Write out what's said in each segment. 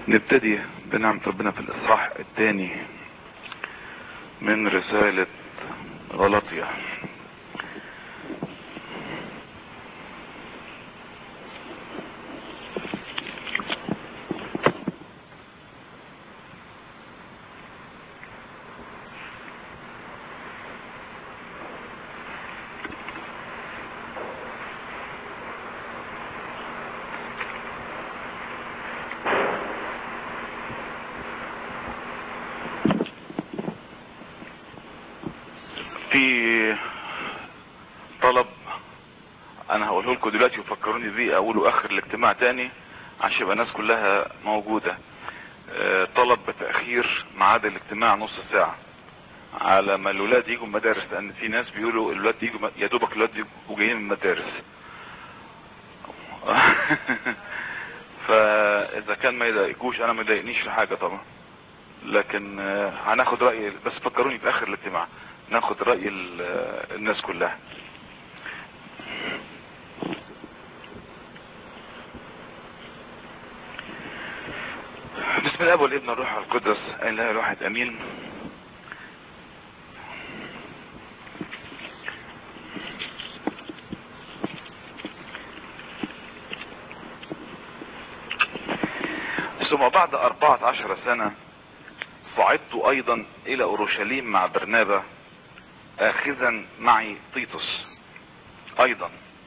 نبتدي بنعمة ربنا في الإصحاح الثاني من رسالة غلطية في طلب انا هقوله لكم دلوقتي وفكروني بيه اقوله اخر الاجتماع تاني عشان يبقى الناس كلها موجودة آه، طلب بتأخير ميعاد الاجتماع نص ساعة على ما الولاد يجوا المدارس لان في ناس بيقولوا الولاد يجوا يا دوبك الولاد يجوا جايين من المدارس فاذا كان ما يضايقوش انا ما يضايقنيش في حاجة طبعا لكن آه، هناخد رأي بس فكروني في اخر الاجتماع ناخد رأي ال- آه، الناس كلها بسم الله والابن الروح القدس اله الواحد امين ثم بعد أربعة عشر سنة صعدت أيضا إلى أورشليم مع برنابا آخذا معي تيتوس أيضا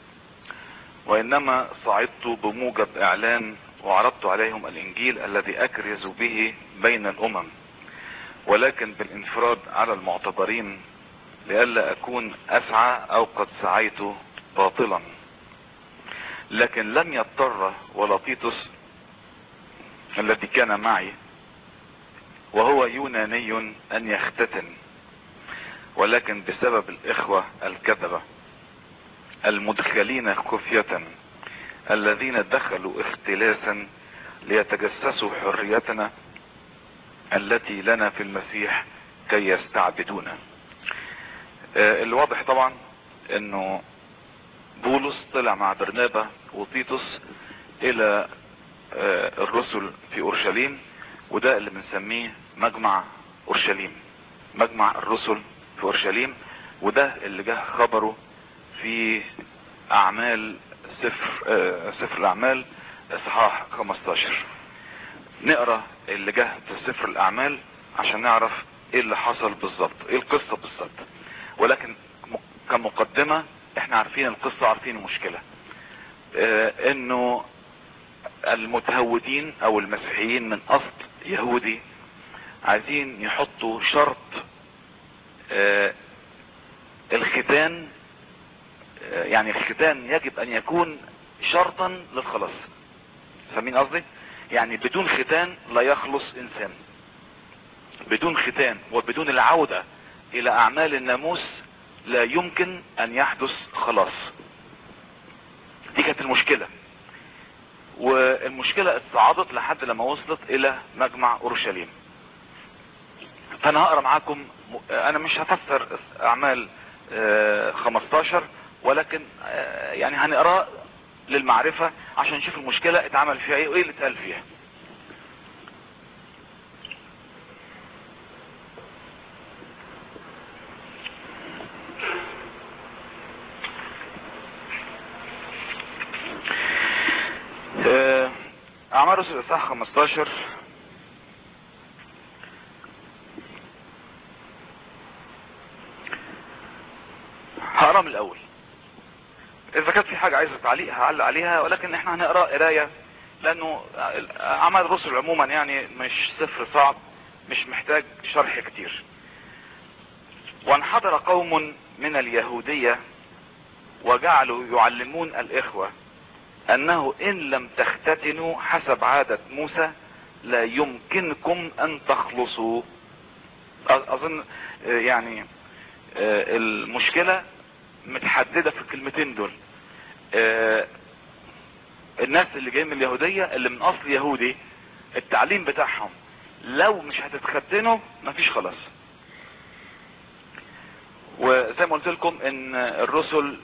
وإنما صعدت بموجب إعلان وعرضت عليهم الإنجيل الذي أكرز به بين الأمم ولكن بالانفراد على المعتبرين لئلا أكون أسعى أو قد سعيت باطلا لكن لم يضطر ولا تيتوس الذي كان معي وهو يوناني أن يختتن ولكن بسبب الإخوة الكذبة المدخلين خفية الذين دخلوا اختلاسا ليتجسسوا حريتنا التي لنا في المسيح كي يستعبدونا آه، الواضح طبعا انه بولس طلع مع برنابا وتيتوس الى آه، الرسل في اورشليم وده اللي بنسميه مجمع اورشليم مجمع الرسل في اورشليم وده اللي جه خبره في اعمال سفر آه، سفر الاعمال اصحاح 15 نقرا اللي جه في سفر الاعمال عشان نعرف ايه اللي حصل بالظبط ايه القصه بالظبط ولكن م- كمقدمه احنا عارفين القصه عارفين المشكله آه، انه المتهودين او المسيحيين من اصل يهودي عايزين يحطوا شرط آه، الختان آه، يعني الختان يجب ان يكون شرطا للخلاص فاهمين قصدي يعني بدون ختان لا يخلص انسان بدون ختان وبدون العودة الى اعمال الناموس لا يمكن ان يحدث خلاص دي كانت المشكلة والمشكلة اتصاعدت لحد لما وصلت الى مجمع اورشليم فانا هقرا معاكم انا مش هفسر اعمال آه، 15 ولكن آه، يعني هنقراه للمعرفة عشان نشوف المشكلة اتعمل فيها ايه وايه اللي اتقال فيها آه، اعمال الرسل الاصحاح 15 هقرا من الاول اذا كانت في حاجة عايزة تعليق هعلق عليها ولكن احنا هنقرا قراية لانه اعمال الرسل عموما يعني مش سفر صعب مش محتاج شرح كتير وانحدر قوم من اليهودية وجعلوا يعلمون الاخوة انه ان لم تختتنوا حسب عادة موسى لا يمكنكم ان تخلصوا أ- اظن آه، يعني آه، المشكلة متحددة في الكلمتين دول آه، الناس اللي جايين من اليهودية اللي من اصل يهودي التعليم بتاعهم لو مش هتتختنوا مفيش خلاص وزي ما قلت لكم ان الرسل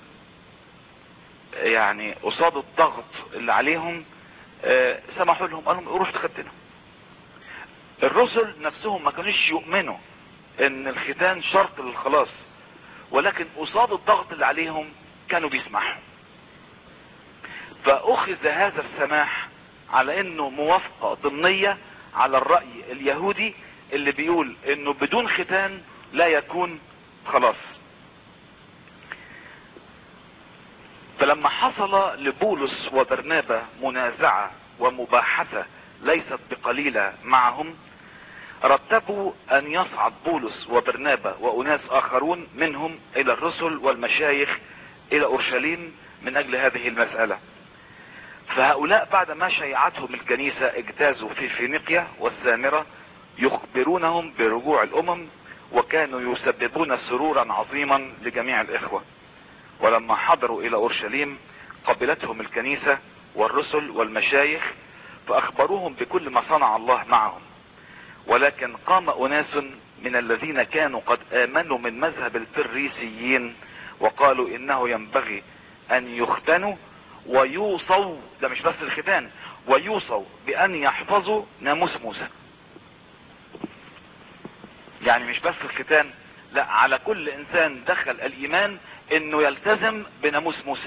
يعني قصاد الضغط اللي عليهم آه، سمحوا لهم قالوا لهم روحوا تختنوا الرسل نفسهم ما كانوش يؤمنوا ان الختان شرط للخلاص ولكن قصاد الضغط اللي عليهم كانوا بيسمحوا فاخذ هذا السماح على انه موافقة ضمنية على الرأي اليهودي اللي بيقول انه بدون ختان لا يكون خلاص فلما حصل لبولس وبرنابا منازعة ومباحثة ليست بقليلة معهم رتبوا ان يصعد بولس وبرنابا واناس اخرون منهم الى الرسل والمشايخ الى اورشليم من اجل هذه المسألة فهؤلاء بعد ما شيعتهم الكنيسة اجتازوا في فينيقيا والسامرة يخبرونهم برجوع الامم وكانوا يسببون سرورا عظيما لجميع الاخوة ولما حضروا الى اورشليم قبلتهم الكنيسة والرسل والمشايخ فاخبروهم بكل ما صنع الله معهم ولكن قام اناس من الذين كانوا قد امنوا من مذهب الفريسيين وقالوا انه ينبغي ان يختنوا ويوصوا ده مش بس الختان ويوصوا بان يحفظوا ناموس موسى يعني مش بس الختان لا على كل انسان دخل الايمان انه يلتزم بناموس موسى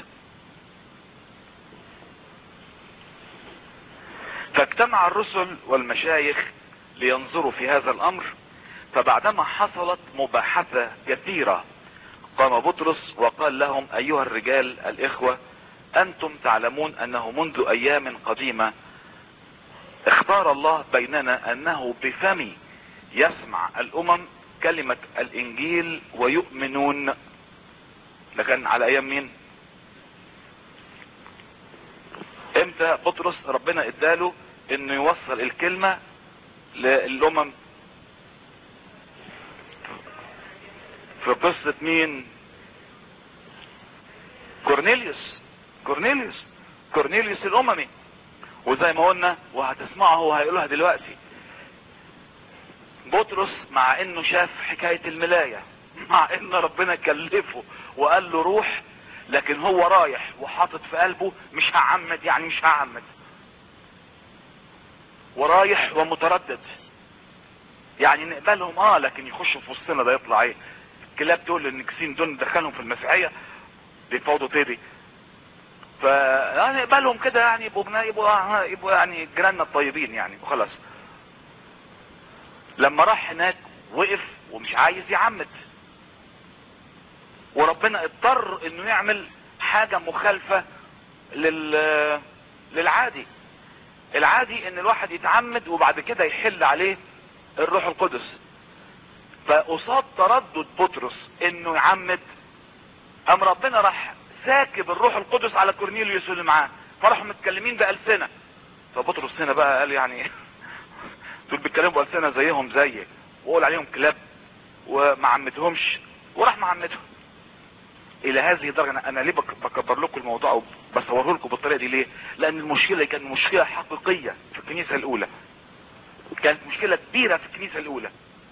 فاجتمع الرسل والمشايخ لينظروا في هذا الامر فبعدما حصلت مباحثة كثيرة قام بطرس وقال لهم ايها الرجال الاخوة انتم تعلمون انه منذ ايام قديمة اختار الله بيننا انه بفم يسمع الامم كلمة الانجيل ويؤمنون لكن على ايام مين امتى بطرس ربنا اداله انه يوصل الكلمة للامم في قصة مين كورنيليوس كورنيليوس كورنيليوس الاممي وزي ما قلنا وهتسمعه وهيقولها دلوقتي بطرس مع انه شاف حكاية الملاية مع ان ربنا كلفه وقال له روح لكن هو رايح وحاطط في قلبه مش هعمد يعني مش هعمد ورايح ومتردد يعني نقبلهم اه لكن يخشوا في وسطنا ده يطلع ايه الكلاب دول النكسين دول ندخلهم في المسيحية بيفوضوا تيدي ف يعني نقبلهم كده يعني يبقوا بنا يبقوا يبقوا يعني جيراننا الطيبين يعني وخلاص لما راح هناك وقف ومش عايز يعمد وربنا اضطر انه يعمل حاجة مخالفة لل للعادي العادي ان الواحد يتعمد وبعد كده يحل عليه الروح القدس فقصاد تردد بطرس انه يعمد ام ربنا راح ساكب الروح القدس على كورنيليوس اللي معاه فراحوا متكلمين بألسنة فبطرس هنا بقى قال يعني دول بيتكلموا بألسنة زيهم زيي وقول عليهم كلاب وما عمدهمش وراح معمدهم الى هذه الدرجة انا, أنا ليه بكبر لكم الموضوع او بصوره لكم بالطريقة دي ليه لان المشكلة كانت مشكلة حقيقية في الكنيسة الاولى كانت مشكلة كبيرة في الكنيسة الاولى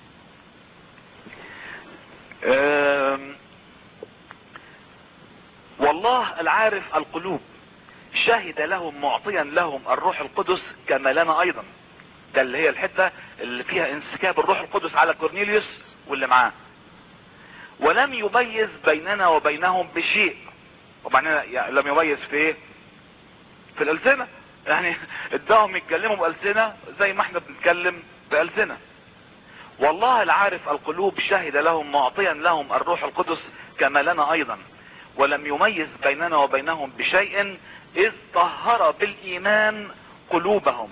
والله العارف القلوب شهد لهم معطيا لهم الروح القدس كما لنا ايضا ده اللي هي الحتة اللي فيها انسكاب الروح القدس على كورنيليوس واللي معاه ولم يميز بيننا وبينهم بشيء وبعدين يعني لم يميز في ايه في الالسنة يعني اداهم يتكلموا بألسنة زي ما احنا بنتكلم بألسنة والله العارف القلوب شهد لهم معطيا لهم الروح القدس كما لنا ايضا ولم يميز بيننا وبينهم بشيء اذ طهر بالايمان قلوبهم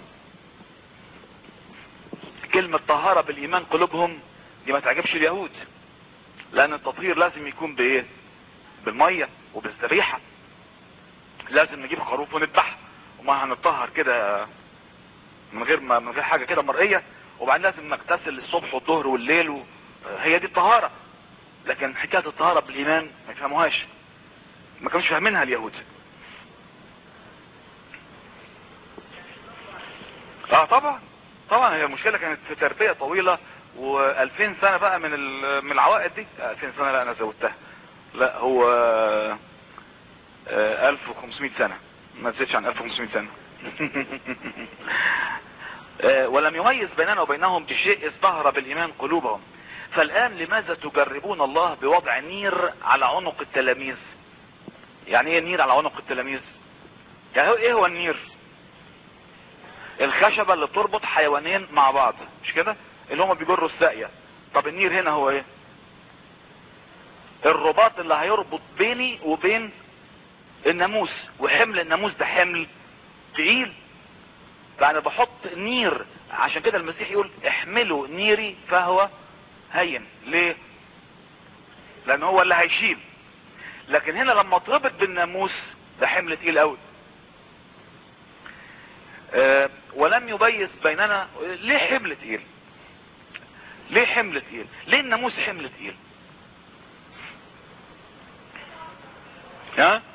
كلمة طهارة بالايمان قلوبهم دي ما تعجبش اليهود لان التطهير لازم يكون بايه بالمية وبالذبيحة لازم نجيب خروف ونذبحها وما هنطهر كده من غير ما من غير حاجة كده مرئية وبعدين لازم نغتسل الصبح والظهر والليل و... هي دي الطهارة لكن حكاية الطهارة بالايمان ما يفهموهاش ما كانوش فاهمينها اليهود اه طبعا طبعا هي المشكلة كانت في تربية طويلة و2000 سنة بقى من من العوائد دي 2000 سنة لا انا زودتها لا هو 1500 سنة ما تزيدش عن 1500 سنة آه، ولم يميز بيننا وبينهم بشيء ازدهر بالايمان قلوبهم فالان لماذا تجربون الله بوضع نير على عنق التلاميذ يعني ايه نير على عنق التلاميذ يعني هو ايه هو النير الخشبة اللي بتربط حيوانين مع بعض مش كده اللي هما بيجروا الساقية طب النير هنا هو ايه الرباط اللي هيربط بيني وبين الناموس وحمل الناموس ده حمل تقيل فانا بحط نير عشان كده المسيح يقول احملوا نيري فهو هين ليه لان هو اللي هيشيل لكن هنا لما اتربط بالناموس ده حمل تقيل قوي أه ولم يبيز بيننا ليه حمل تقيل ليه حمل تقيل ليه الناموس حمل تقيل ها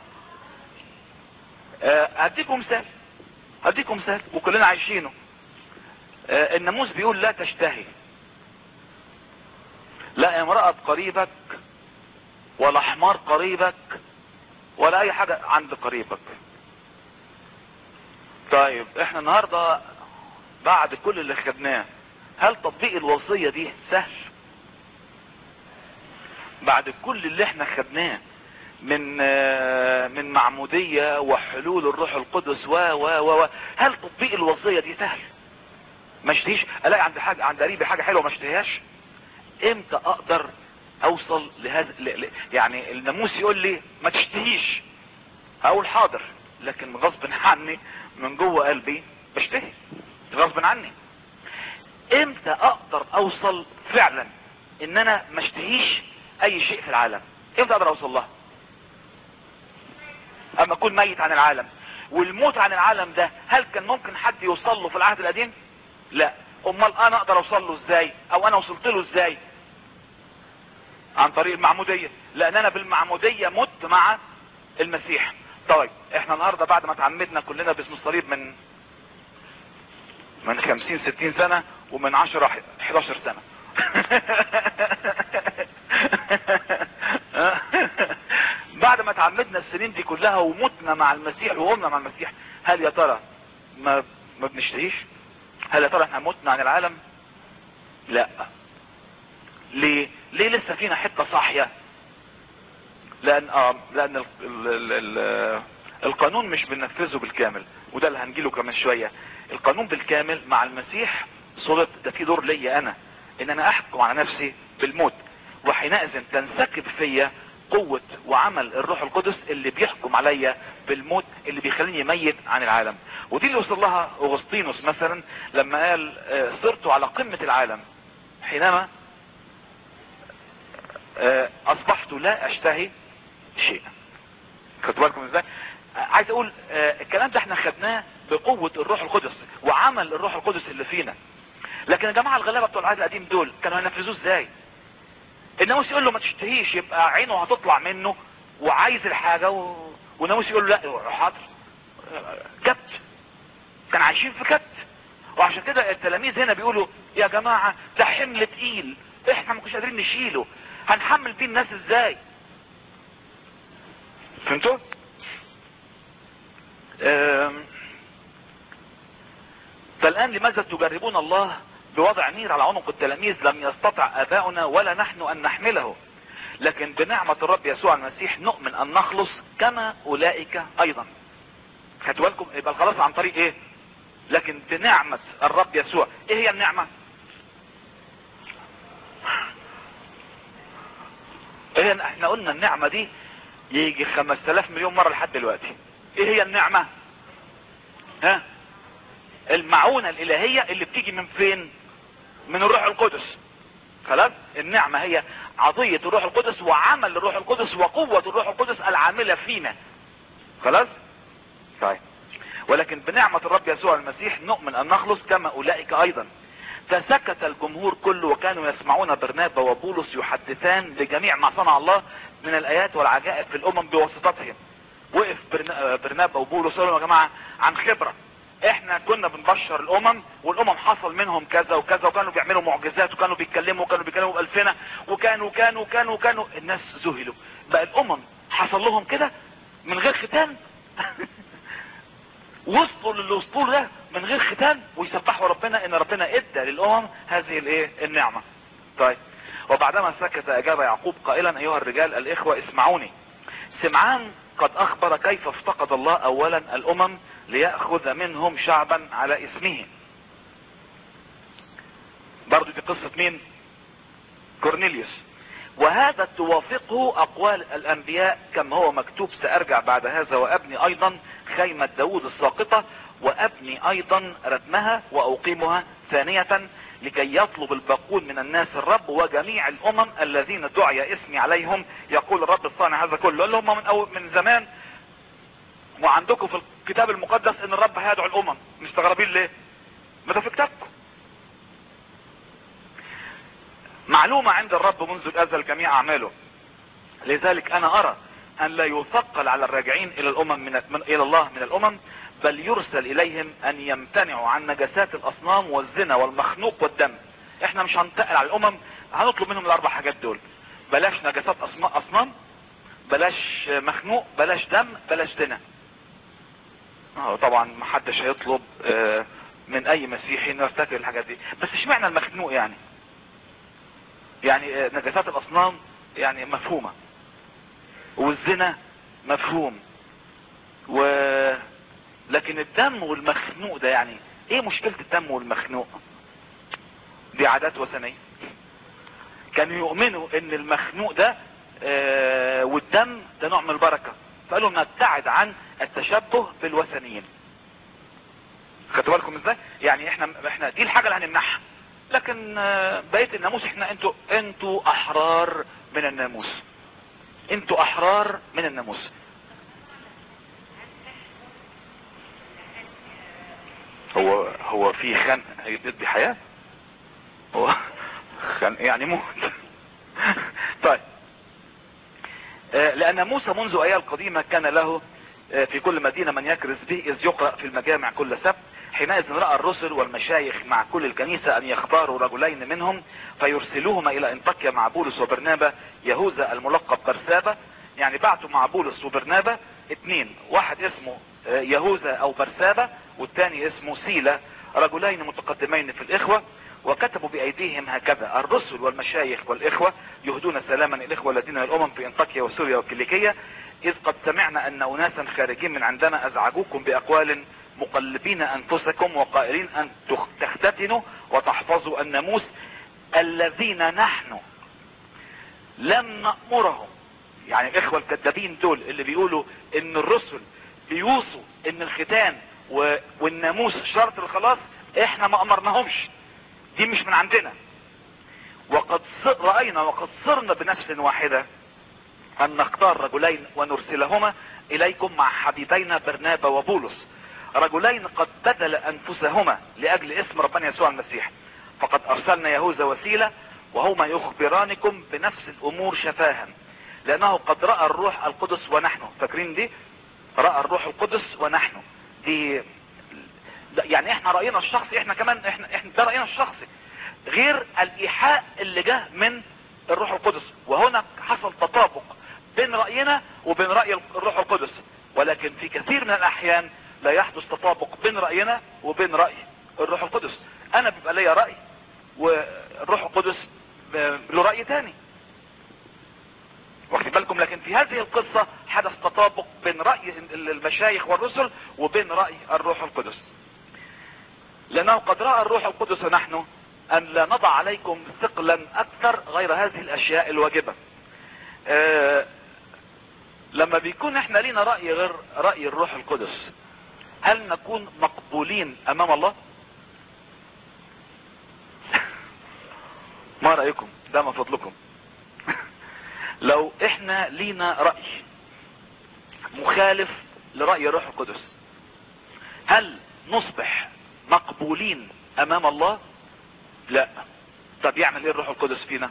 أه هديكم مثال هديكم مثال وكلنا عايشينه أه الناموس بيقول لا تشتهي لا امرأة قريبك ولا حمار قريبك ولا اي حاجة عند قريبك طيب احنا النهاردة بعد كل اللي خدناه هل تطبيق الوصية دي سهل بعد كل اللي احنا خدناه من من معمودية وحلول الروح القدس و و و هل تطبيق الوصية دي سهل ما اشتهيش الاقي عند حاجة عند قريبي حاجة حلوة ما اشتهيهاش امتى اقدر اوصل لهذا ل... ل... يعني الناموس يقول لي ما تشتهيش اقول حاضر لكن غصب عني من جوه قلبي بشتهي غصب عني امتى اقدر اوصل فعلا ان انا ما اشتهيش اي شيء في العالم امتى اقدر اوصل لها اما اكون ميت عن العالم والموت عن العالم ده هل كان ممكن حد يوصل له في العهد القديم لا امال انا اقدر اوصل له ازاي او انا وصلت له ازاي عن طريق المعمودية لان انا بالمعمودية مت مع المسيح طيب احنا النهاردة بعد ما تعمدنا كلنا باسم الصليب من من خمسين ستين سنة ومن عشرة حداشر سنة بعد ما تعمدنا السنين دي كلها ومتنا مع المسيح وقمنا مع المسيح هل يا ترى ما ما بنشتهيش هل يا ترى احنا متنا عن العالم لا ليه ليه لسه فينا حته صاحيه لان اه لان ال ال ال القانون مش بننفذه بالكامل وده اللي هنجيله كمان شويه القانون بالكامل مع المسيح صورة ده في دور ليا انا ان انا احكم على نفسي بالموت وحينئذ تنسكب فيا قوة وعمل الروح القدس اللي بيحكم عليا بالموت اللي بيخليني ميت عن العالم ودي اللي وصل لها اغسطينوس مثلا لما قال صرت على قمة العالم حينما اصبحت لا اشتهي شيئا خدتوا بالكم ازاي عايز اقول الكلام ده احنا خدناه بقوة الروح القدس وعمل الروح القدس اللي فينا لكن يا جماعة الغلابة بتوع العهد القديم دول كانوا هينفذوه ازاي الناموس يقول له ما تشتهيش يبقى عينه هتطلع منه وعايز الحاجة و... والناموس يقول له لا حاضر كبت كان عايشين في كبت وعشان كده التلاميذ هنا بيقولوا يا جماعة ده حمل تقيل احنا ما كناش قادرين نشيله هنحمل بيه الناس ازاي فهمتوا فالان لماذا تجربون الله بوضع نير على عنق التلاميذ لم يستطع اباؤنا ولا نحن ان نحمله لكن بنعمة الرب يسوع المسيح نؤمن ان نخلص كما اولئك ايضا خدوا بالكم يبقى الخلاص عن طريق ايه لكن بنعمة الرب يسوع ايه هي النعمة ايه احنا قلنا النعمة دي يجي خمس تلاف مليون مرة لحد دلوقتي ايه هي النعمة ها المعونة الالهية اللي بتيجي من فين من الروح القدس خلاص النعمة هي عطية الروح القدس وعمل الروح القدس وقوة الروح القدس العاملة فينا خلاص طيب ولكن بنعمة الرب يسوع المسيح نؤمن ان نخلص كما اولئك ايضا فسكت الجمهور كله وكانوا يسمعون برنابا وبولس يحدثان بجميع ما صنع الله من الايات والعجائب في الامم بواسطتهم وقف برنابا وبولس قالوا يا جماعة عن خبرة احنا كنا بنبشر الامم والامم حصل منهم كذا وكذا وكانوا بيعملوا معجزات وكانوا بيتكلموا وكانوا بيتكلموا بألفنا وكانوا كانوا كانوا كانوا الناس ذهلوا بقى الامم حصل لهم كده من غير ختان وصلوا للي وصلوا ده من غير ختان ويسبحوا ربنا ان ربنا ادى للامم هذه الايه النعمة طيب وبعدما سكت اجاب يعقوب قائلا ايها الرجال الاخوة اسمعوني سمعان قد اخبر كيف افتقد الله اولا الامم ليأخذ منهم شعبا على اسمه برضو دي قصة مين كورنيليوس وهذا توافقه اقوال الانبياء كما هو مكتوب سارجع بعد هذا وابني ايضا خيمة داود الساقطة وابني ايضا ردمها واقيمها ثانية لكي يطلب الباقون من الناس الرب وجميع الامم الذين دعي اسمي عليهم يقول الرب الصانع هذا كله اللي هم من أول من زمان وعندكم في الكتاب المقدس ان الرب هيدعو الامم مستغربين ليه ما ده في كتابكم معلومة عند الرب منذ الازل جميع اعماله لذلك انا ارى ان لا يثقل على الراجعين الى الامم من, من الى الله من الامم بل يرسل اليهم ان يمتنعوا عن نجاسات الاصنام والزنا والمخنوق والدم احنا مش هنتقل على الامم هنطلب منهم الاربع حاجات دول بلاش نجاسات اصنام بلاش مخنوق بلاش دم بلاش زنا اه طبعا محدش هيطلب اه من اي مسيحي انه يفتكر الحاجات دي بس اشمعنى المخنوق يعني يعني اه نجاسات الاصنام يعني مفهومة والزنا مفهوم و لكن الدم والمخنوق ده يعني ايه مشكلة الدم والمخنوق دي عادات وثنية كانوا يؤمنوا ان المخنوق ده اه والدم ده نوع من البركة فقالوا نبتعد عن التشبه بالوثنيين خدتوا بالكم ازاي يعني احنا احنا دي الحاجة اللي هنمنعها لكن اه بقية الناموس احنا انتوا انتوا احرار من الناموس انتوا احرار من الناموس هو هو في خنق هيدي حياة هو خنق يعني موت طيب آه لان موسى منذ ايام القديمة كان له آه في كل مدينة من يكرز به اذ يقرأ في المجامع كل سبت حينئذ رأى الرسل والمشايخ مع كل الكنيسة ان يختاروا رجلين منهم فيرسلوهما الى انطاكيا مع بولس وبرنابا يهوذا الملقب برسابة يعني بعتوا مع بولس وبرنابا اتنين واحد اسمه آه يهوذا او برسابة والتاني اسمه سيلا رجلين متقدمين في الاخوة وكتبوا بايديهم هكذا الرسل والمشايخ والاخوة يهدون سلاما الاخوة الذين الامم في انطاكيا وسوريا وكيليكية اذ قد سمعنا ان اناسا خارجين من عندنا ازعجوكم باقوال مقلبين انفسكم وقائلين ان تختتنوا وتحفظوا الناموس الذين نحن لم نأمرهم يعني الاخوة الكذابين دول اللي بيقولوا ان الرسل بيوصوا ان الختان و... والناموس شرط الخلاص احنا ما امرناهمش دي مش من عندنا وقد صر... رأينا وقد صرنا بنفس واحدة ان نختار رجلين ونرسلهما اليكم مع حبيبينا برنابا وبولس رجلين قد بدل انفسهما لاجل اسم ربنا يسوع المسيح فقد ارسلنا يهوذا وسيلة وهما يخبرانكم بنفس الامور شفاها لانه قد رأى الروح القدس ونحن فاكرين دي رأى الروح القدس ونحن دي يعني احنا رأينا الشخصي احنا كمان احنا, احنا ده رأينا الشخصي غير الايحاء اللي جه من الروح القدس وهنا حصل تطابق بين رأينا وبين رأي الروح القدس ولكن في كثير من الاحيان لا يحدث تطابق بين رأينا وبين رأي الروح القدس انا بيبقى ليا رأي والروح القدس له رأي تاني واخد بالكم لكن في هذه القصة حدث تطابق بين رأي المشايخ والرسل وبين رأي الروح القدس لانه قد رأى الروح القدس نحن ان لا نضع عليكم ثقلا اكثر غير هذه الاشياء الواجبة أه لما بيكون احنا لينا رأي غير رأي الروح القدس هل نكون مقبولين امام الله ما رأيكم ده من فضلكم لو احنا لينا رأي مخالف لرأي الروح القدس هل نصبح مقبولين امام الله لا طب يعمل ايه الروح القدس فينا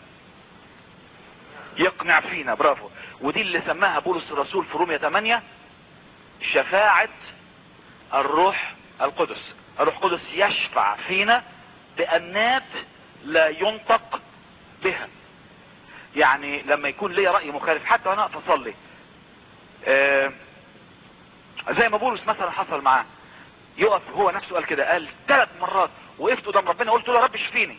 يقنع فينا برافو ودي اللي سماها بولس الرسول في رومية 8 شفاعة الروح القدس الروح القدس يشفع فينا بأنات لا ينطق بها يعني لما يكون لي رأي مخالف حتى وانا اقف اصلي آه زي ما بولس مثلا حصل معاه يقف هو نفسه قال كده قال ثلاث مرات وقفت قدام ربنا قلت له يا رب اشفيني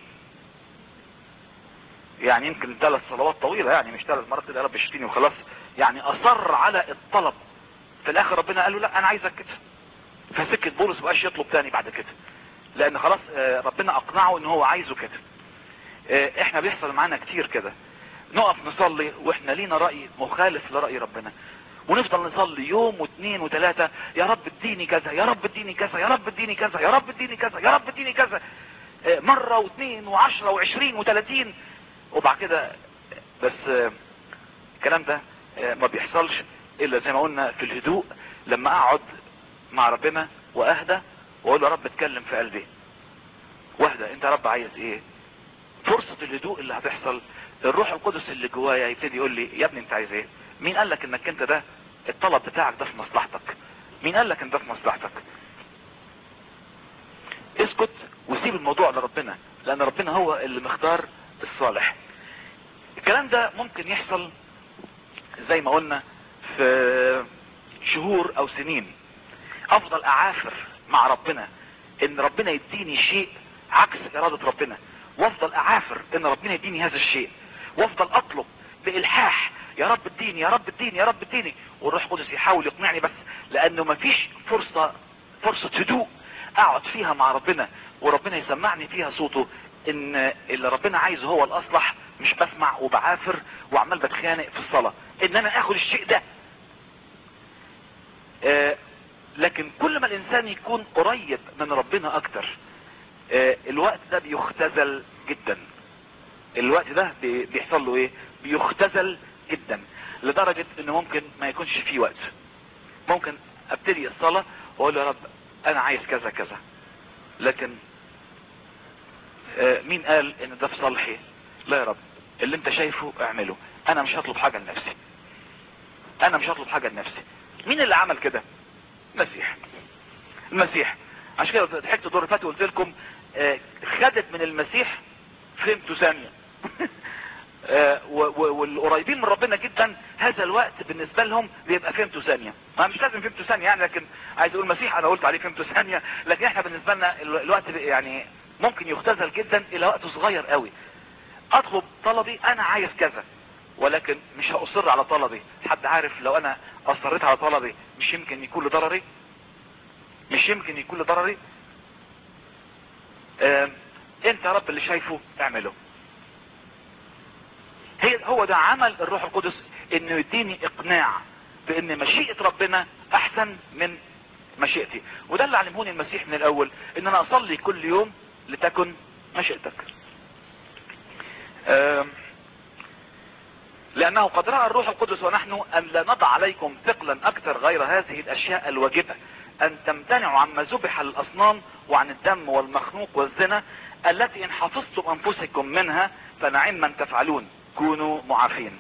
يعني يمكن ثلاث صلوات طويلة يعني مش ثلاث مرات كده يا رب اشفيني وخلاص يعني اصر على الطلب في الاخر ربنا قال له لا انا عايزك كده فسكت بولس مبقاش يطلب تاني بعد كده لان خلاص آه، ربنا اقنعه ان هو عايزه كده آه، احنا بيحصل معانا كتير كده نقف نصلي واحنا لينا رأي مخالف لرأي ربنا ونفضل نصلي يوم واثنين وثلاثة يا رب اديني كذا يا رب اديني كذا يا رب اديني كذا يا رب اديني كذا يا رب اديني كذا آه، مرة واثنين وعشرة وعشرين وثلاثين وبعد كده بس آه، الكلام ده آه، ما بيحصلش الا زي ما قلنا في الهدوء لما اقعد مع ربنا واهدى واقول له يا رب اتكلم في قلبي واهدى انت يا رب عايز ايه فرصة الهدوء اللي هتحصل الروح القدس اللي جوايا يبتدي يقول لي يا ابني انت عايز ايه مين قال لك انك انت ده الطلب بتاعك ده في مصلحتك مين قال لك ان ده في مصلحتك اسكت وسيب الموضوع لربنا لان ربنا هو اللي مختار الصالح الكلام ده ممكن يحصل زي ما قلنا في شهور او سنين افضل اعافر مع ربنا ان ربنا يديني شيء عكس ارادة ربنا وافضل اعافر ان ربنا يديني هذا الشيء وافضل اطلب بالحاح يا رب اديني يا رب اديني يا رب اديني والروح القدس يحاول يقنعني بس لانه مفيش فرصة فرصة هدوء اقعد فيها مع ربنا وربنا يسمعني فيها صوته ان اللي ربنا عايزه هو الاصلح مش بسمع وبعافر وعمال بتخانق في الصلاة ان انا اخد الشيء ده آه لكن كل ما الانسان يكون قريب من ربنا اكتر آه الوقت ده بيختزل جدا الوقت ده بي- بيحصل له ايه بيختزل جدا لدرجة انه ممكن ما يكونش فيه وقت ممكن ابتدي الصلاة واقول له يا رب انا عايز كذا كذا لكن آه مين قال ان ده في صالحي لا يا رب اللي انت شايفه اعمله انا مش هطلب حاجة لنفسي انا مش هطلب حاجة لنفسي مين اللي عمل كده المسيح المسيح عشان كده ضحكت الدور اللي فات وقلت لكم آه، خدت من المسيح فهمته ثانية آه، و- و- والقريبين من ربنا جدا هذا الوقت بالنسبة لهم بيبقى فهمته ثانية ما مش لازم فهمته ثانية يعني لكن عايز اقول المسيح انا قلت عليه فهمته ثانية لكن احنا بالنسبة لنا ال- الوقت بي- يعني ممكن يختزل جدا الى وقت صغير قوي اطلب طلبي انا عايز كذا ولكن مش هأصر على طلبي حد عارف لو انا اصريت على طلبي مش يمكن يكون لضرري مش يمكن يكون لضرري آم، انت يا رب اللي شايفه اعمله هي هو ده عمل الروح القدس انه يديني اقناع بان مشيئة ربنا احسن من مشيئتي وده اللي علموني المسيح من الاول ان انا اصلي كل يوم لتكن مشيئتك آم، لأنه قد رأى الروح القدس ونحن أن لا نضع عليكم ثقلا أكثر غير هذه الأشياء الواجبة أن تمتنعوا عما ذبح للأصنام وعن الدم والمخنوق والزنا التي إن حفظتم أنفسكم منها فنعم من تفعلون كونوا معافين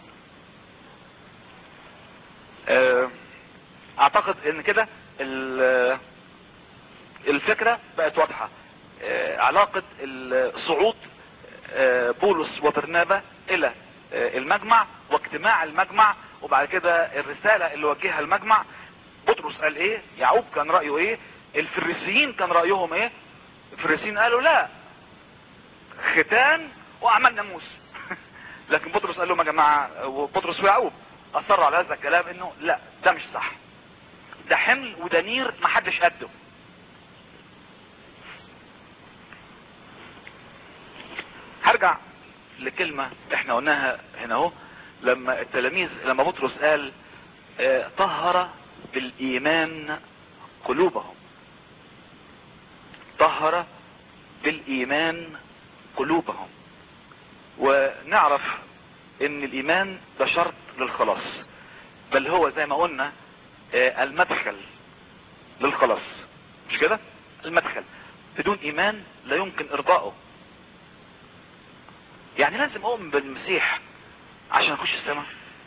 آه، أعتقد أن كده ال- الفكرة بقت واضحة آه، علاقة الصعود آه، بولس وبرنابا الى آه، المجمع واجتماع المجمع وبعد كده الرسالة اللي وجهها المجمع بطرس قال ايه يعقوب كان رأيه ايه الفريسيين كان رأيهم ايه الفريسيين قالوا لا ختان واعمال ناموس لكن بطرس قال لهم يا جماعة وبطرس ويعقوب اصروا على هذا الكلام انه لا ده مش صح ده حمل وده نير محدش قده هرجع لكلمة احنا قلناها هنا اهو لما التلاميذ لما بطرس قال اه طهر بالايمان قلوبهم طهر بالايمان قلوبهم ونعرف ان الايمان ده شرط للخلاص بل هو زي ما قلنا اه المدخل للخلاص مش كده المدخل بدون ايمان لا يمكن ارضائه يعني لازم اؤمن بالمسيح عشان اخش السماء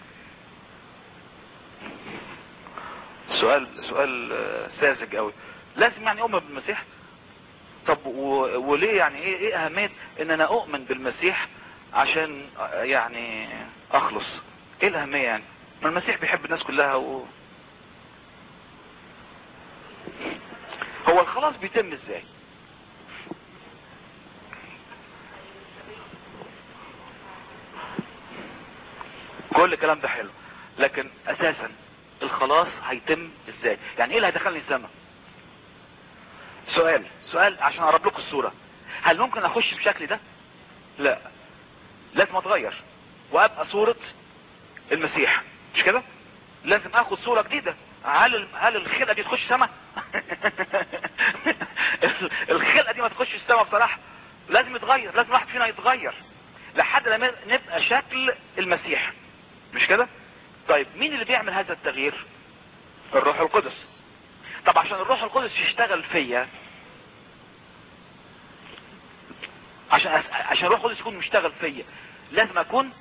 سؤال سؤال آه، ساذج قوي لازم يعني اؤمن بالمسيح طب و... وليه يعني ايه ايه اهميه ان انا اؤمن بالمسيح عشان آه، يعني اخلص ايه الاهميه يعني ما المسيح بيحب الناس كلها و... هو الخلاص الخلاص بيتم ازاي كل الكلام ده حلو لكن اساسا الخلاص هيتم ازاي يعني ايه اللي هيدخلني السماء سؤال سؤال عشان اقرب لكم الصورة هل ممكن اخش بشكل ده لا لازم اتغير وابقى صورة المسيح مش كده لازم اخد صورة جديدة هل هل الخلقة دي تخش سما الخلقة دي ما تخش السما بصراحة لازم يتغير لازم واحد فينا يتغير لحد لما نبقى شكل المسيح مش كده طيب مين اللي بيعمل هذا التغيير الروح القدس طب عشان الروح القدس يشتغل فيا عشان أس... عشان الروح القدس يكون مشتغل فيا لازم اكون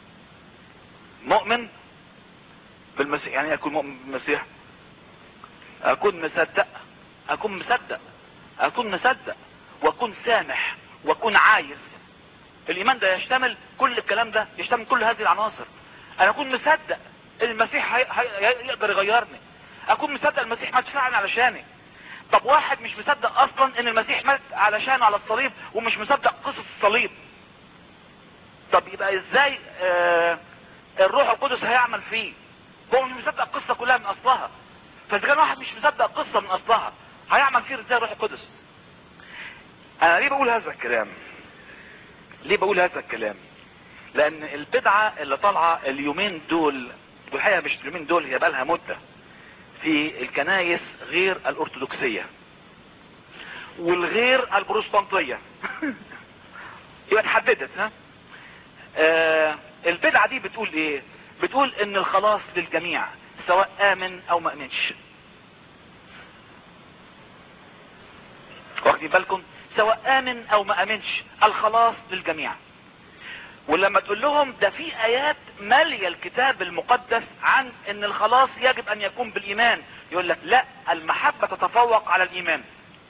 مؤمن بالمسيح يعني اكون مؤمن بالمسيح اكون مصدق اكون مصدق اكون مصدق واكون سامح واكون عايز الايمان ده يشتمل كل الكلام ده يشتمل كل هذه العناصر انا اكون مصدق ان المسيح هي... هي... يقدر يغيرني اكون مصدق المسيح مات فعلا علشاني طب واحد مش مصدق اصلا ان المسيح مات علشانه على الصليب ومش مصدق قصة الصليب طب يبقى ازاي آه الروح القدس هيعمل فيه هو مش مصدق القصة كلها من اصلها فاذا كان واحد مش مصدق القصة من اصلها هيعمل فيه ازاي الروح القدس انا ليه بقول هذا الكلام ليه بقول هذا الكلام لان البدعة اللي طالعة اليومين دول والحقيقة مش اليومين دول هي بقالها مدة في الكنايس غير الارثوذكسية والغير البروستانتية يبقى اتحددت ها آه البدعة دي بتقول ايه بتقول ان الخلاص للجميع سواء امن او ما امنش واخدين بالكم سواء امن او ما امنش الخلاص للجميع ولما تقول لهم ده في ايات مالية الكتاب المقدس عن ان الخلاص يجب ان يكون بالايمان يقول لك لا المحبة تتفوق على الايمان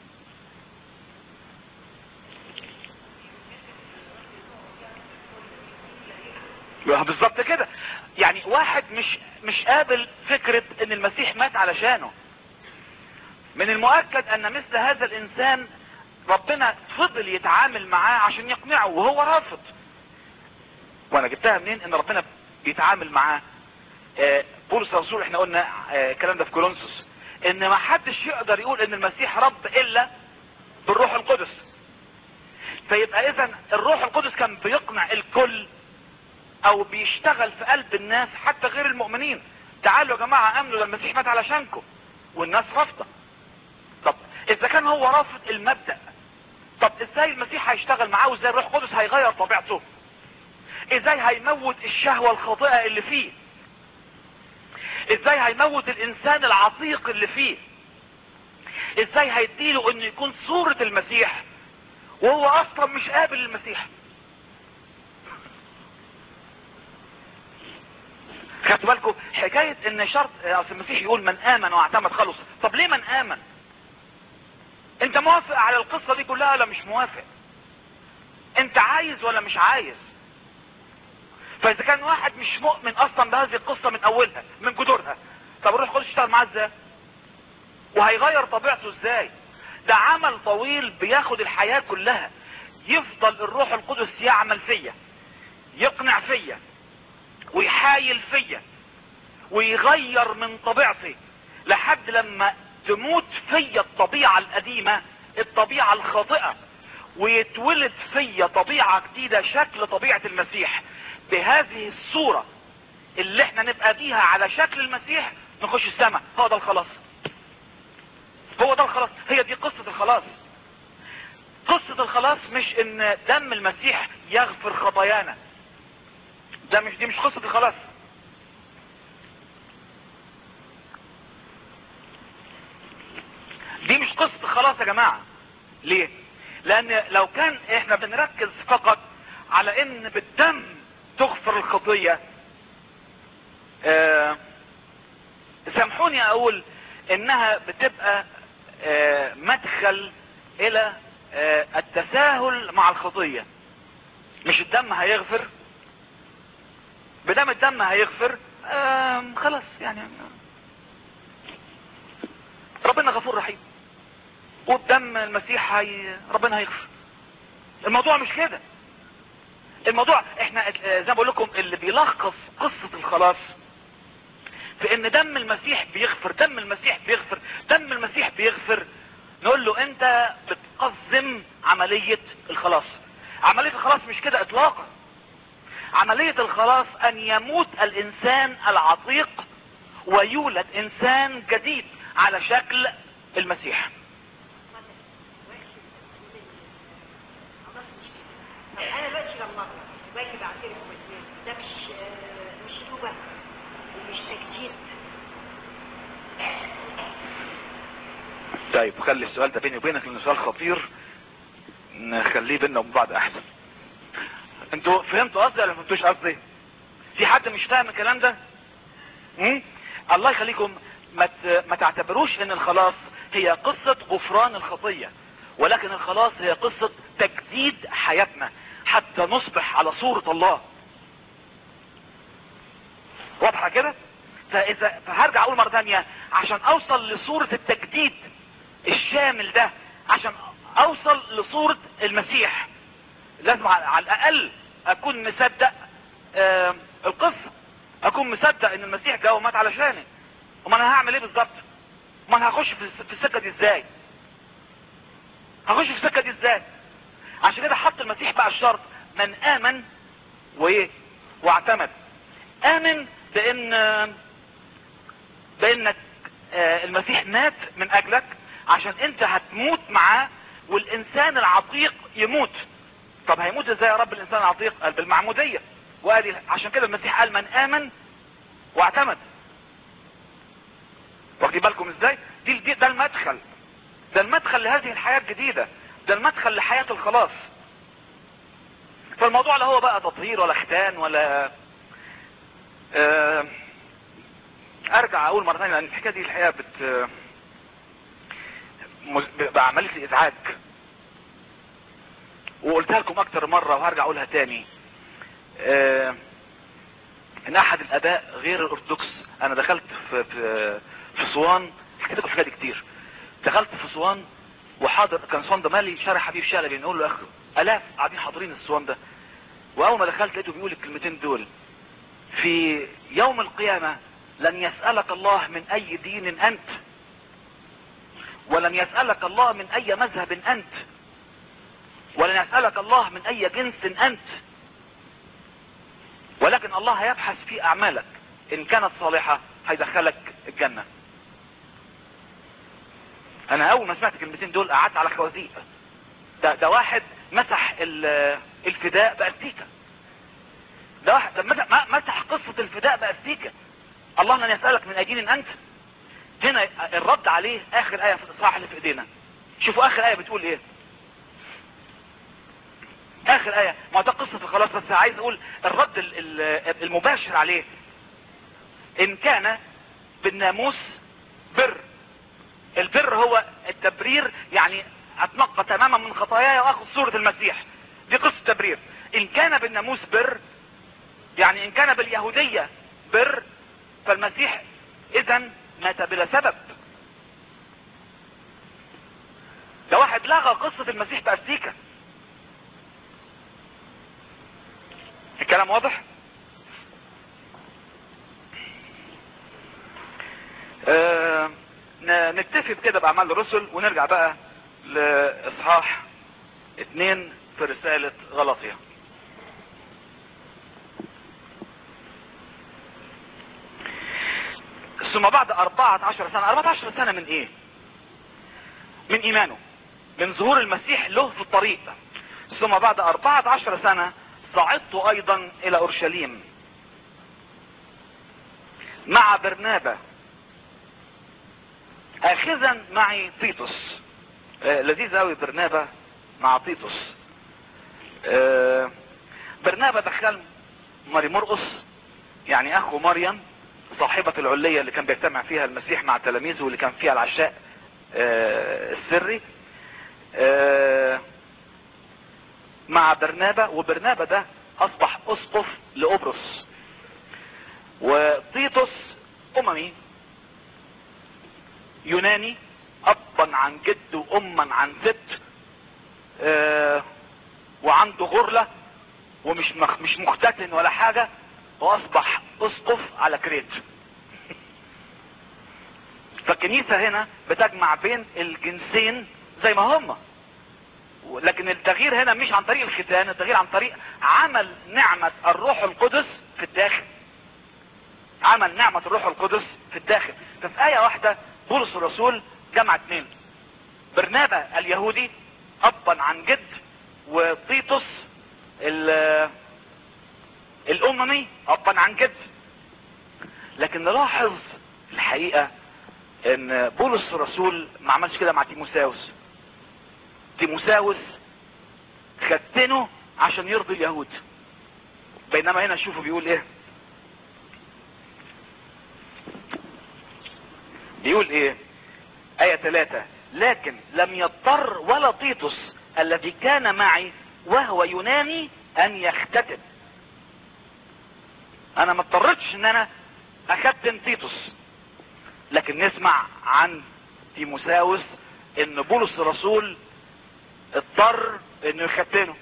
بالظبط كده يعني واحد مش مش قابل فكرة ان المسيح مات علشانه من المؤكد ان مثل هذا الانسان ربنا فضل يتعامل معاه عشان يقنعه وهو رافض وانا جبتها منين ان ربنا بيتعامل معاه آه بولس الرسول احنا قلنا آه الكلام ده في كورنثوس ان ما حدش يقدر يقول ان المسيح رب الا بالروح القدس فيبقى اذا الروح القدس كان بيقنع الكل او بيشتغل في قلب الناس حتى غير المؤمنين تعالوا يا جماعة امنوا ده المسيح مات علشانكم والناس رافضة طب اذا كان هو رافض المبدأ طب ازاي المسيح هيشتغل معاه وازاي الروح القدس هيغير طبيعته ازاي هيموت الشهوة الخاطئة اللي فيه ازاي هيموت الانسان العتيق اللي فيه ازاي هيديله انه يكون صورة المسيح وهو اصلا مش قابل المسيح خدتوا بالكم حكاية ان شرط اصل المسيح يقول من امن واعتمد خلص طب ليه من امن انت موافق على القصة دي كلها ولا مش موافق انت عايز ولا مش عايز فاذا كان واحد مش مؤمن اصلا بهذه القصة من اولها من جذورها طب الروح القدس يشتغل معاه ازاي وهيغير طبيعته ازاي ده عمل طويل بياخد الحياة كلها يفضل الروح القدس يعمل فيا يقنع فيا ويحايل فيا ويغير من طبيعتي لحد لما تموت فيا الطبيعة القديمة الطبيعة الخاطئة ويتولد فيا طبيعة جديدة شكل طبيعة المسيح بهذه الصورة اللي احنا نبقى بيها على شكل المسيح نخش السماء هو ده الخلاص هو ده الخلاص هي دي قصة الخلاص قصة الخلاص مش ان دم المسيح يغفر خطايانا ده مش دي مش قصة الخلاص دي مش قصة الخلاص يا جماعة ليه لان لو كان احنا بنركز فقط على ان بالدم تغفر الخطية آه سامحوني اقول انها بتبقى آه مدخل الى آه التساهل مع الخطية مش الدم هيغفر بدم الدم هيغفر آه خلاص يعني ربنا غفور رحيم وبدم المسيح هي ربنا هيغفر الموضوع مش كده الموضوع احنا اه، زي ما بقول لكم اللي بيلخص قصة الخلاص في ان دم المسيح بيغفر دم المسيح بيغفر دم المسيح بيغفر نقول له انت بتقزم عملية الخلاص عملية الخلاص مش كده اطلاقا عملية الخلاص ان يموت الانسان العتيق ويولد انسان جديد على شكل المسيح طب انا دلوقتي لما واجب اعترف بالذنب ده مش آه، مش توبه ومش تجديد طيب خلي السؤال ده بيني وبينك لانه سؤال خطير نخليه بيننا وبين بعض احسن انتوا فهمتوا قصدي ولا ما فهمتوش قصدي في حد مش فاهم الكلام ده مم؟ الله يخليكم ما ت- ما تعتبروش ان الخلاص هي قصة غفران الخطية ولكن الخلاص هي قصة تجديد حياتنا حتى نصبح على صورة الله واضحة كده فاذا فهرجع اقول مرة تانية عشان اوصل لصورة التجديد الشامل ده عشان اوصل لصورة المسيح لازم على على الاقل اكون مصدق آه القصة اكون مصدق ان المسيح جاء ومات علشاني امال انا هعمل ايه بالظبط امال هخش في الس- في السكة دي ازاي هخش في السكة دي ازاي عشان كده حط المسيح بقى الشرط من امن وايه واعتمد امن بان بانك آه، المسيح مات من اجلك عشان انت هتموت معاه والانسان العتيق يموت طب هيموت ازاي يا رب الانسان العتيق قال بالمعمودية وادي عشان كده المسيح قال من امن واعتمد واخدين بالكم ازاي دي, دي ده المدخل ده المدخل لهذه الحياة الجديدة ده المدخل لحياة الخلاص فالموضوع لا هو بقى تطهير ولا ختان ولا آه ارجع اقول مرة ثانية لان الحكاية دي الحقيقة بت مز- بعملت لي ازعاج وقلتها لكم اكتر مرة وهرجع اقولها تاني آه ان احد الاباء غير الارثوذكس انا دخلت في في في اسوان حكيت لكم الحكايه دي كتير دخلت في اسوان وحاضر كان اسوان ده مالي شارع حبيب شلبي نقول له يا اخي الاف قاعدين حاضرين الاسوان ده واول ما دخلت لقيته بيقول الكلمتين دول في يوم القيامة لن يسألك الله من اي دين انت ولن يسألك الله من اي مذهب انت ولن يسألك الله من اي جنس انت ولكن الله هيبحث في اعمالك ان كانت صالحة هيدخلك الجنة انا اول ما سمعت الكلمتين دول قعدت على خوازيق ده, ده واحد مسح ال- الفداء باستيكة ده واحد ده مسح- ما- مسح قصة الفداء باستيكة الله لن يسألك من اجين انت هنا الرد عليه اخر اية في الاصحاح اللي في ايدينا شوفوا اخر اية بتقول ايه اخر اية ما ده قصة خلاص بس عايز اقول الرد ال- ال- المباشر عليه ان كان بالناموس بر البر هو التبرير يعني اتنقى تماما من خطاياي واخذ صورة المسيح دي قصة تبرير ان كان بالناموس بر يعني ان كان باليهودية بر فالمسيح اذا مات بلا سبب ده واحد لغى قصة المسيح باستيكا الكلام واضح آه ن- نكتفي بكده باعمال الرسل ونرجع بقى لاصحاح اتنين في رسالة غلطية ثم بعد أربعة عشر سنة أربعة عشر سنة من ايه من ايمانه من ظهور المسيح له في الطريق ثم بعد أربعة عشر سنة صعدت ايضا الى اورشليم مع برنابا اخذا معي تيتوس آه لذيذ قوي برنابا مع تيتوس آه برنابا دخل ماري مرقس يعني اخو مريم صاحبة العلية اللي كان بيجتمع فيها المسيح مع تلاميذه واللي كان فيها العشاء آه السري آه مع برنابا وبرنابا ده اصبح اسقف لقبرص وتيتوس اممي يوناني اب ابا عن جد واما عن ست آه وعنده غرلة ومش مخ مش مختتن ولا حاجة واصبح اسقف على كريت فالكنيسة هنا بتجمع بين الجنسين زي ما هما لكن التغيير هنا مش عن طريق الختان التغيير عن طريق عمل نعمة الروح القدس في الداخل عمل نعمة الروح القدس في الداخل ففي آية واحدة بولس الرسول جمع اتنين برنابا اليهودي أبا عن جد وطيطس ال- الأممي أبا عن جد لكن نلاحظ الحقيقة ان بولس الرسول ما عملش كده مع تيموساوس تيموساوس ختنه عشان يرضي اليهود بينما هنا شوفوا بيقول ايه بيقول ايه آية ثلاثة لكن لم يضطر ولا طيطس الذي كان معي وهو يوناني ان يختتن انا ما اضطرتش ان انا اختن تيتوس لكن نسمع عن تيموساوس ان بولس الرسول اضطر انه يختنه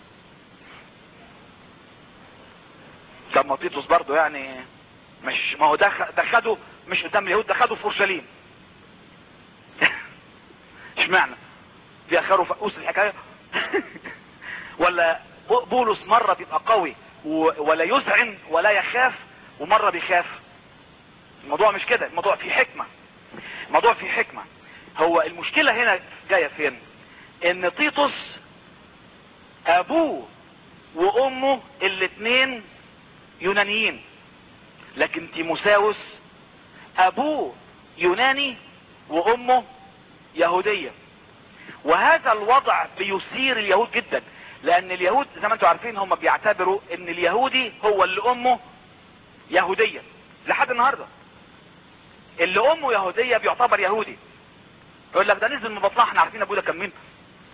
طب ما تيتوس برضه يعني مش ما هو ده خ- ده خده مش قدام اليهود ده خده في اورشليم اشمعنى في اخره فقوس الحكايه ولا ب- بولس مره بيبقى قوي و- ولا يذعن ولا يخاف ومره بيخاف الموضوع مش كده الموضوع فيه حكمه الموضوع فيه حكمه هو المشكله هنا جايه فين ان تيتوس ابوه وامه الاتنين يونانيين لكن تيموساوس ابوه يوناني وامه يهودية وهذا الوضع بيثير اليهود جدا لان اليهود زي ما انتم عارفين هم بيعتبروا ان اليهودي هو اللي امه يهودية لحد النهاردة اللي امه يهودية بيعتبر يهودي يقول لك ده نزل من بطنها احنا عارفين ابوه ده كان مين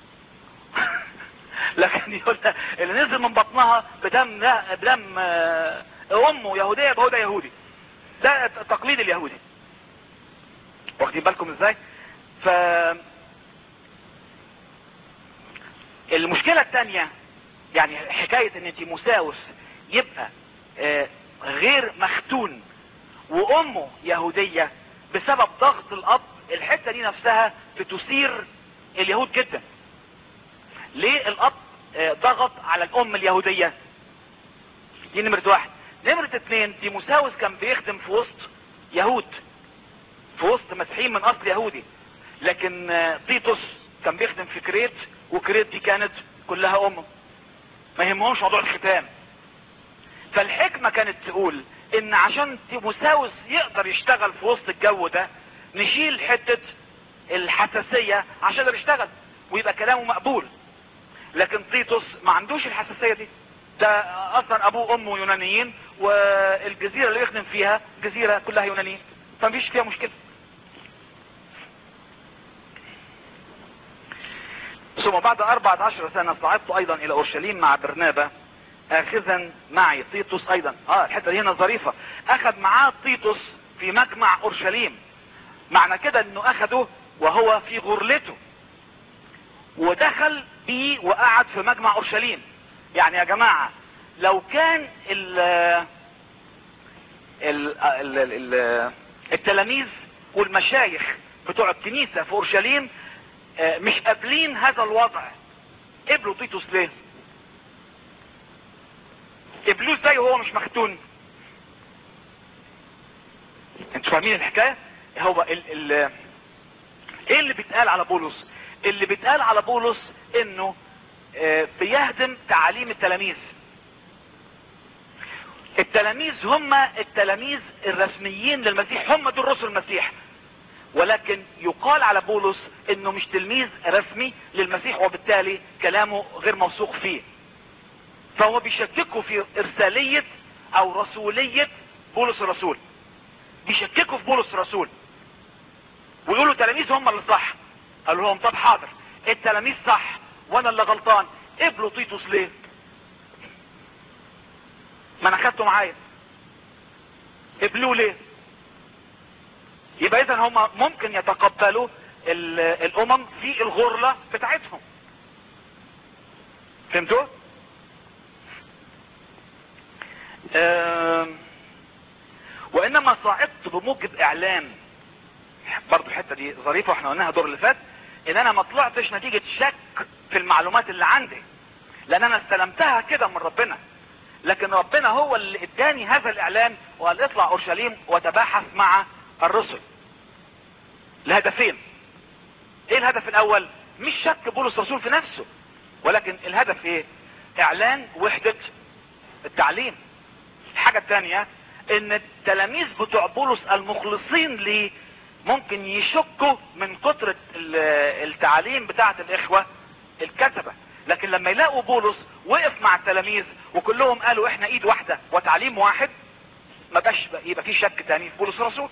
لكن يقول لك اللي نزل من بطنها بدم لا بدم آه، امه يهودية يبقى هو ده يهودي ده التقليد اليهودي واخدين بالكم ازاي ف المشكلة التانية يعني حكاية ان تيموساوس يبقى آه، غير مختون وامه يهودية بسبب ضغط الاب الحتة دي نفسها بتثير اليهود جدا ليه الاب آه، ضغط على الام اليهودية دي نمرة واحد نمرة اتنين تيموساوس كان بيخدم في وسط يهود في وسط مسيحيين من اصل يهودي لكن آه، تيتوس كان بيخدم في كريت وكريت دي كانت كلها امه ما يهمهمش موضوع الختان فالحكمة كانت تقول ان عشان تيموساوس يقدر يشتغل في وسط الجو ده نشيل حتة الحساسية عشان يقدر يشتغل ويبقى كلامه مقبول لكن تيتوس ما عندوش الحساسية دي ده اصلا ابوه وامه يونانيين والجزيرة اللي يخدم فيها جزيرة كلها يونانيين فمفيش فيها مشكلة ثم بعد أربعة عشر سنة صعدت أيضا إلى أورشليم مع برنابا آخذا معي تيتوس أيضا آه الحتة دي هنا ظريفة أخذ معاه تيتوس في مجمع أورشليم معنى كده أنه أخده وهو في غرلته ودخل بيه وقعد في مجمع أورشليم يعني يا جماعة لو كان ال ال ال ال التلاميذ والمشايخ بتوع الكنيسة في أورشليم آه، مش قابلين هذا الوضع قبلوا تيتوس ليه قبلوه ازاي وهو مش مختون انتوا فاهمين الحكاية هو ال ال ايه اللي بيتقال على بولس اللي بيتقال على بولس انه آه، بيهدم تعاليم التلاميذ التلاميذ هم التلاميذ الرسميين للمسيح هم دول رسل المسيح ولكن يقال على بولس انه مش تلميذ رسمي للمسيح وبالتالي كلامه غير موثوق فيه فهو بيشككوا في ارسالية او رسولية بولس الرسول بيشككوا في بولس الرسول ويقولوا التلاميذ هم اللي صح قالوا لهم طب حاضر التلاميذ صح وانا اللي غلطان قبلوا تيتوس ليه ما انا خدته معايا قبلوه ليه يبقى اذا هم ممكن يتقبلوا ال- الامم في الغرلة بتاعتهم فهمتوا آم، وانما صعدت بموجب اعلان برضو الحته دي ظريفه واحنا قلناها الدور اللي فات ان انا ما طلعتش نتيجه شك في المعلومات اللي عندي لان انا استلمتها كده من ربنا لكن ربنا هو اللي اداني هذا الاعلان وقال اطلع اورشليم وتباحث مع الرسل الهدفين ايه الهدف الاول مش شك بولس رسول في نفسه ولكن الهدف ايه اعلان وحدة التعليم الحاجة الثانية ان التلاميذ بتوع بولس المخلصين ليه ممكن يشكوا من كترة ال- التعليم بتاعة الاخوة الكتبة لكن لما يلاقوا بولس وقف مع التلاميذ وكلهم قالوا احنا ايد واحدة وتعليم واحد ما بقاش يبقى في شك تاني في بولس الرسول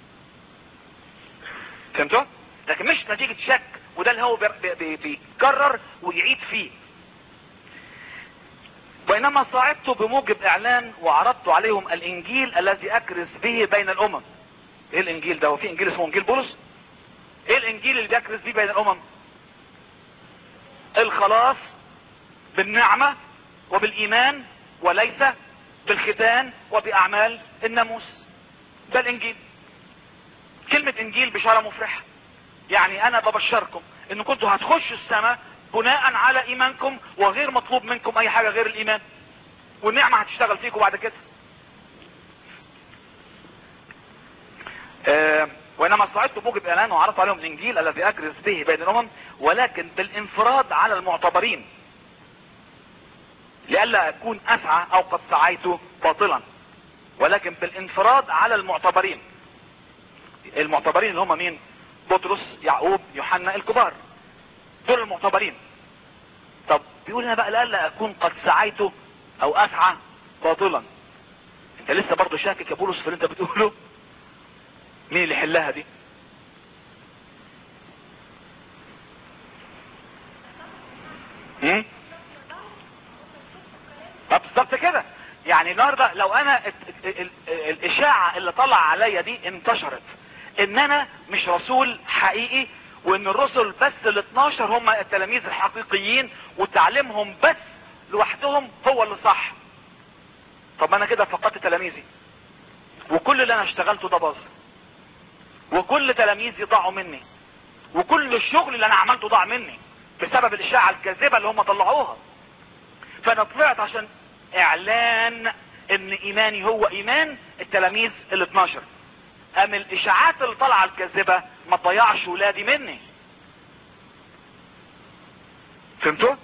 فهمتوا لكن مش نتيجة شك وده اللي هو بي- بي- بيكرر ويعيد فيه وإنما صعدت بموجب إعلان وعرضت عليهم الإنجيل الذي أكرز به بين الأمم إيه الإنجيل ده وفي إنجيل اسمه إنجيل بولس إيه الإنجيل اللي بيكرز به بين الأمم الخلاص بالنعمة وبالإيمان وليس بالختان وبأعمال الناموس ده الإنجيل كلمة انجيل بشارة مفرحة يعني انا ببشركم ان كنتوا هتخشوا السماء بناء على ايمانكم وغير مطلوب منكم اي حاجة غير الايمان والنعمة هتشتغل فيكم بعد كده آه وانما صعدت بموجب اعلان وعرضت عليهم الانجيل الذي اكرز به بين الامم ولكن بالانفراد على المعتبرين لئلا اكون اسعى او قد سعيت باطلا ولكن بالانفراد على المعتبرين المعتبرين اللي هم مين بطرس يعقوب يوحنا الكبار دول المعتبرين طب بيقول هنا بقى لألا اكون قد سعيت او اسعى باطلا انت لسه برضه شاكك يا بولس في اللي انت بتقوله مين اللي يحلها دي هم؟ طب بالظبط كده يعني النهارده لو انا ال- ال- ال- الاشاعه اللي طلع عليا دي انتشرت ان انا مش رسول حقيقي وان الرسل بس ال 12 هم التلاميذ الحقيقيين وتعليمهم بس لوحدهم هو اللي صح طب ما انا كده فقدت تلاميذي وكل اللي انا اشتغلته ده باظ وكل تلاميذي ضاعوا مني وكل الشغل اللي انا عملته ضاع مني بسبب الاشاعه الكاذبه اللي هم طلعوها فانا طلعت عشان اعلان ان ايماني هو ايمان التلاميذ ال 12 ام الاشاعات اللي طالعه الكاذبه ما تضيعش ولادي مني فهمتوا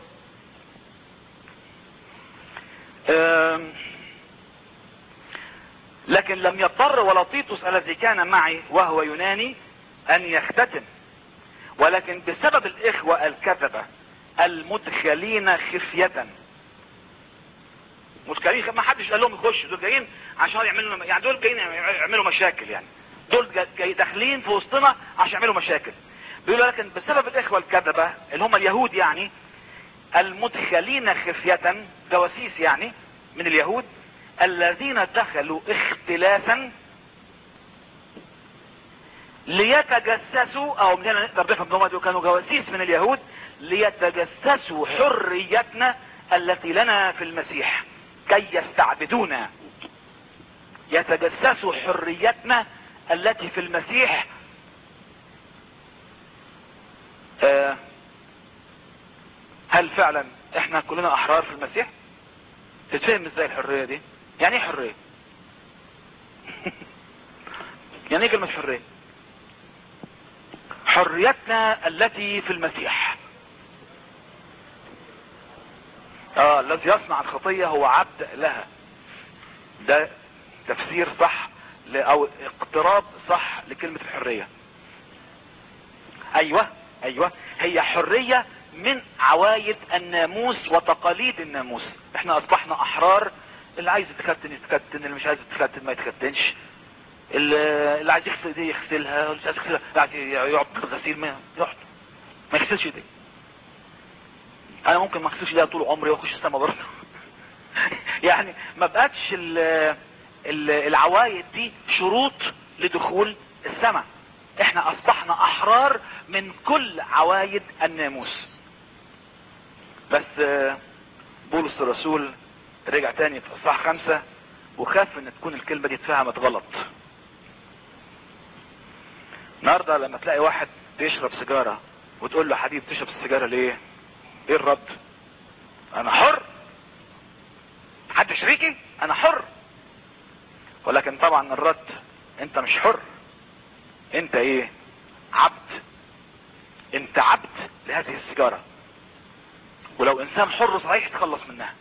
أم، لكن لم يضطر ولطيطس الذي كان معي وهو يوناني ان يختتن ولكن بسبب الاخوة الكذبة المدخلين خفية مدخلين ما حدش قال لهم يخشوا دول جايين عشان يعملوا يعني دول جايين يعملوا مشاكل يعني دول جا- جاي داخلين في وسطنا عشان يعملوا مشاكل بيقولوا لكن بسبب الاخوة الكذبة اللي هم اليهود يعني المدخلين خفية جواسيس يعني من اليهود الذين دخلوا اختلافا ليتجسسوا او من هنا نقدر نفهم ان هم دول كانوا جواسيس من اليهود ليتجسسوا حريتنا التي لنا في المسيح كي يستعبدونا يتجسسوا حريتنا التي في المسيح آه هل فعلا احنا كلنا احرار في المسيح تتفهم ازاي الحرية دي يعني ايه حرية يعني ايه كلمة حرية حريتنا التي في المسيح اه الذي يصنع الخطية هو عبد لها ده تفسير صح ل- او اقتراب صح لكلمة الحرية ايوه ايوه هي حرية من عوايد الناموس وتقاليد الناموس احنا اصبحنا احرار اللي عايز يتختن يتختن اللي مش عايز يتختن ما يتختنش اللي اللي عايز يغسل ايديه يغسلها واللي مش عايز يغسلها اللي عايز يقعد في الغسيل ما يقعد ما يغسلش ايديه انا ممكن ما اغسلش ايديا طول عمري واخش السما برضه يعني ما بقتش ال- ال- العوايد دي شروط لدخول السماء احنا اصبحنا احرار من كل عوايد الناموس بس آه، بولس الرسول رجع تاني في اصحاح خمسة وخاف ان تكون الكلمة دي اتفهمت غلط النهارده لما تلاقي واحد بيشرب سيجارة وتقول له حبيبي تشرب السيجارة ليه ايه الرد انا حر حد شريكي انا حر ولكن طبعا الرد انت مش حر انت ايه عبد انت عبد لهذه السيجارة ولو انسان حر صحيح تخلص منها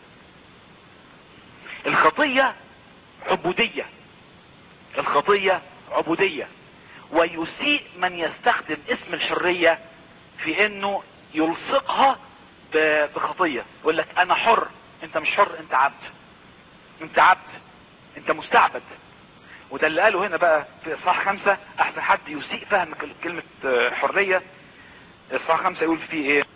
الخطية عبودية الخطية عبودية ويسيء من يستخدم اسم الحرية في انه يلصقها ب- بخطية يقول لك انا حر انت مش حر انت عبد انت عبد انت مستعبد وده اللي قاله هنا بقى في اصحاح خمسة احسن حد يسيء فهم كل- كلمة آه، حرية اصحاح خمسة يقول فيه ايه